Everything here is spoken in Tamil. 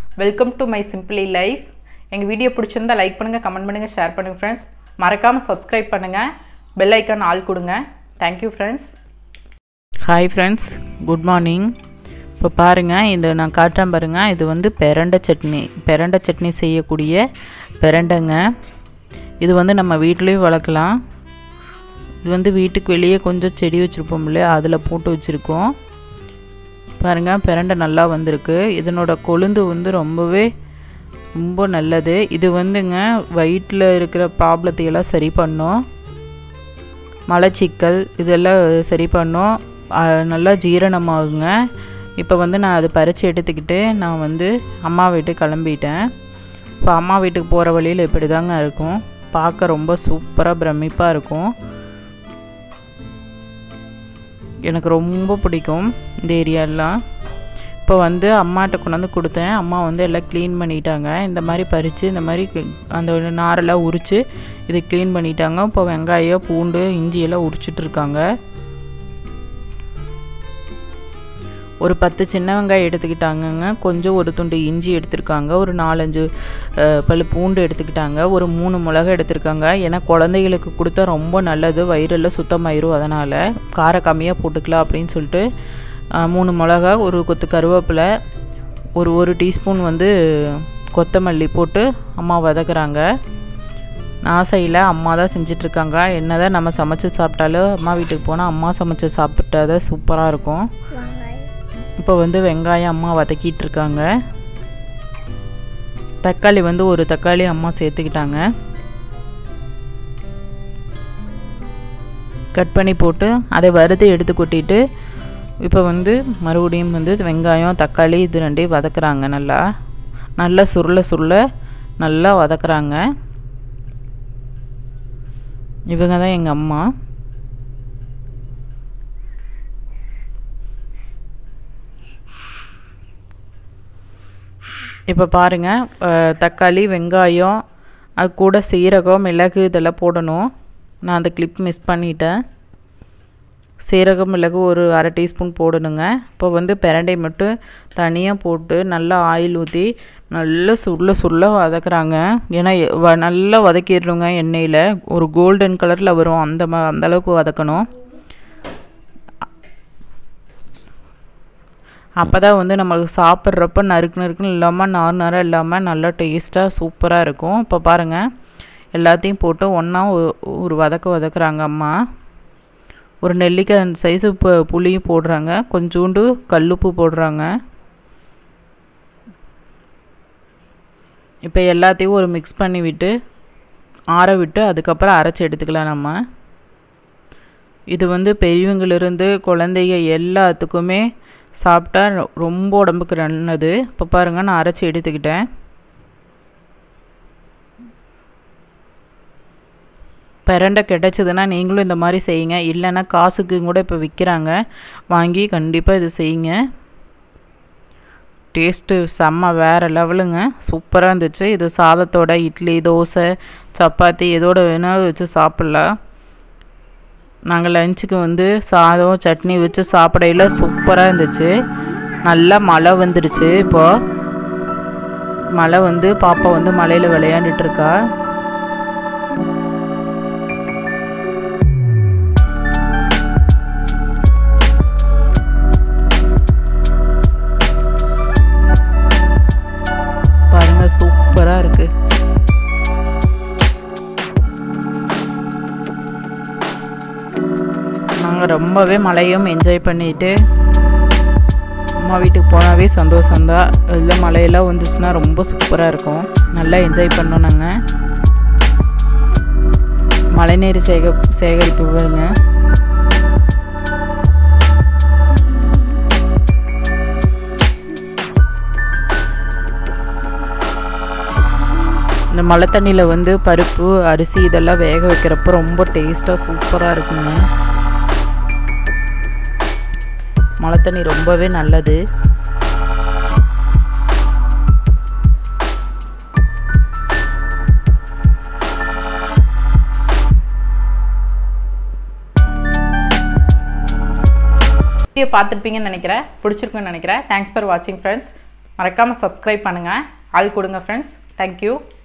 welcome to my simply life எங்கள் வீடியோ பிடிச்சிருந்தா லைக் பண்ணுங்கள் கமெண்ட் பண்ணுங்கள் ஷேர் பண்ணுங்கள் ஃப்ரெண்ட்ஸ் மறக்காமல் சப்ஸ்கிரைப் பண்ணுங்கள் பெல் ஐக்கான் ஆள் கொடுங்க thank you friends hi friends good morning இப்போ பாருங்கள் இது நான் காட்டுறேன் பாருங்கள் இது வந்து பெரண்டை சட்னி பெரண்டை சட்னி செய்யக்கூடிய பெரண்டைங்க இது வந்து நம்ம வீட்லேயும் வளர்க்கலாம் இது வந்து வீட்டுக்கு வெளியே கொஞ்சம் செடி வச்சுருப்போம் இல்லையா அதில் போட்டு வச்சுருக்கோம் பாருங்கள் பிரண்டை நல்லா வந்திருக்கு இதனோட கொழுந்து வந்து ரொம்பவே ரொம்ப நல்லது இது வந்துங்க வயிற்றில் இருக்கிற ப்ராப்ளத்தை எல்லாம் சரி பண்ணும் மலச்சிக்கல் இதெல்லாம் சரி பண்ணும் அஹ் நல்லா ஜீரணமாகுங்க இப்போ வந்து நான் அதை பறித்து எடுத்துக்கிட்டு நான் வந்து அம்மா வீட்டுக்கு கிளம்பிட்டேன் இப்போ அம்மா வீட்டுக்கு போகிற வழியில் இப்படி தாங்க இருக்கும் பார்க்க ரொம்ப சூப்பராக பிரமிப்பாக இருக்கும் எனக்கு ரொம்ப பிடிக்கும் இந்த ஏரியாலாம் இப்போ வந்து அம்மாட்ட கொண்டாந்து கொடுத்தேன் அம்மா வந்து எல்லாம் க்ளீன் பண்ணிட்டாங்க இந்த மாதிரி பறித்து இந்த மாதிரி clean- அந்த நாரெல்லாம் உரித்து இது க்ளீன் பண்ணிட்டாங்க இப்போ வெங்காயம் பூண்டு இஞ்சி எல்லாம் உரிச்சிட்டு இருக்காங்க ஒரு பத்து சின்ன வெங்காயம் எடுத்துக்கிட்டாங்கங்க கொஞ்சம் ஒரு துண்டு இஞ்சி எடுத்திருக்காங்க ஒரு நாலஞ்சு அஹ், பல்லு பூண்டு எடுத்துக்கிட்டாங்க ஒரு மூணு மிளகா எடுத்திருக்காங்க ஏன்னா குழந்தைகளுக்கு கொடுத்தா ரொம்ப நல்லது வயிறெல்லாம் சுத்தமாயிரும் அதனால் காரம் கம்மியாக போட்டுக்கலாம் அப்படின்னு சொல்லிட்டு அஹ், மூணு மிளகா ஒரு கொத்து கருவேப்பிலை ஒரு ஒரு டீஸ்பூன் வந்து கொத்தமல்லி போட்டு அம்மா வதக்குறாங்க நான் செய்யல அம்மா தான் செஞ்சிட்ருக்காங்க என்ன தான் நம்ம சமைச்சு சாப்பிட்டாலும் அம்மா வீட்டுக்கு போனால் அம்மா சமைச்சு சாப்பிட்டா தான் சூப்பராக இருக்கும் இப்போ வந்து வெங்காயம் அம்மா வதக்கிட்டு இருக்காங்க தக்காளி வந்து ஒரு தக்காளி அம்மா சேர்த்துக்கிட்டாங்க கட் பண்ணி போட்டு அதை வறுத்து எடுத்து கொட்டிட்டு இப்போ வந்து மறுபடியும் வந்து வெங்காயம் தக்காளி இது ரெண்டையும் வதக்குறாங்க நல்லா நல்லா சுருள சுருள நல்லா வதக்குறாங்க இவங்க தான் எங்கள் அம்மா இப்போ பாருங்கள் அஹ், தக்காளி வெங்காயம் அது கூட சீரகம் மிளகு இதெல்லாம் போடணும் நான் அந்த கிளிப் மிஸ் பண்ணிட்டேன் சீரகம் மிளகு ஒரு அரை டீஸ்பூன் போடணுங்க இப்போ வந்து பிரண்டை மட்டும் தனியாக போட்டு நல்லா ஆயில் ஊற்றி நல்லா சுருள சுருள வதக்குறாங்க ஏன்னா எ- வ- நல்லா வதக்கிடணுங்க எண்ணெயில் ஒரு கோல்டன் கலரில் வரும் அந்த ம அந்த அளவுக்கு வதக்கணும் அப்போ தான் வந்து நம்மளுக்கு சாப்பிட்றப்ப நறுக்கு நறுக்குன்னு இல்லாமல் நார் நாராக இல்லாமல் நல்லா டேஸ்ட்டாக சூப்பராக இருக்கும் இப்போ பாருங்கள் எல்லாத்தையும் போட்டு ஒன்றா ஒரு வதக்க வதக்குறாங்க அம்மா ஒரு நெல்லிக்காய் சைஸு இப்போ புளியும் போடுறாங்க கொஞ்சோண்டு கல்லுப்பு போடுறாங்க இப்போ எல்லாத்தையும் ஒரு மிக்ஸ் பண்ணி விட்டு ஆற விட்டு அதுக்கப்புறம் அரைச்சி எடுத்துக்கலாம் நம்ம இது வந்து பெரியவங்களிருந்து குழந்தைங்க எல்லாத்துக்குமே சாப்பிட்டா ரொ- ரொம்ப உடம்புக்கு நல்லது இப்போ பாருங்கள் நான் அரைச்சி எடுத்துக்கிட்டேன் பிரண்டை கிடச்சிதுன்னா நீங்களும் இந்த மாதிரி செய்யுங்க இல்லைன்னா காசுக்கு கூட இப்போ விற்கிறாங்க வாங்கி கண்டிப்பாக இது செய்யுங்க டேஸ்ட்டு செம்ம வேறு லெவலுங்க சூப்பராக இருந்துச்சு இது சாதத்தோட இட்லி தோசை சப்பாத்தி எதோட வேணாலும் வச்சு சாப்பிட்லாம் நாங்கள் லஞ்சுக்கு வந்து சாதம் சட்னி வச்சு சாப்பிடையில சூப்பராக இருந்துச்சு நல்லா மழை வந்துடுச்சு இப்போ மழை வந்து பாப்பா வந்து மலையில் விளையாண்டுட்டு இருக்கா பாருங்க சூப்பராக இருக்கு நாங்கள் ரொம்பவே மழையும் என்ஜாய் பண்ணிட்டு அம்மா வீட்டுக்கு போனாவே சந்தோஷம்தான் இல்லை மழையெல்லாம் வந்துச்சுன்னா ரொம்ப சூப்பராக இருக்கும் நல்லா என்ஜாய் பண்ணோம் நாங்கள் மழைநீர் சேக சேகரிப்பு பாருங்க இந்த மழை தண்ணியில் வந்து பருப்பு அரிசி இதெல்லாம் வேக வைக்கிறப்ப ரொம்ப டேஸ்ட்டாக சூப்பராக இருக்குங்க மழை தண்ணி ரொம்பவே நல்லது வீடியோ பார்த்துருப்பீங்கன்னு நினைக்கிறேன் பிடிச்சிருக்குன்னு நினைக்கிறேன் தேங்க்ஸ் ஃபார் வாட்சிங் ஃப்ரெண்ட்ஸ் மறக்காமல் சப்ஸ்கிரைப் பண்ணுங்கள் ஆள் கொடுங்க ஃப்ரெண்ட்ஸ் தேங்க்யூ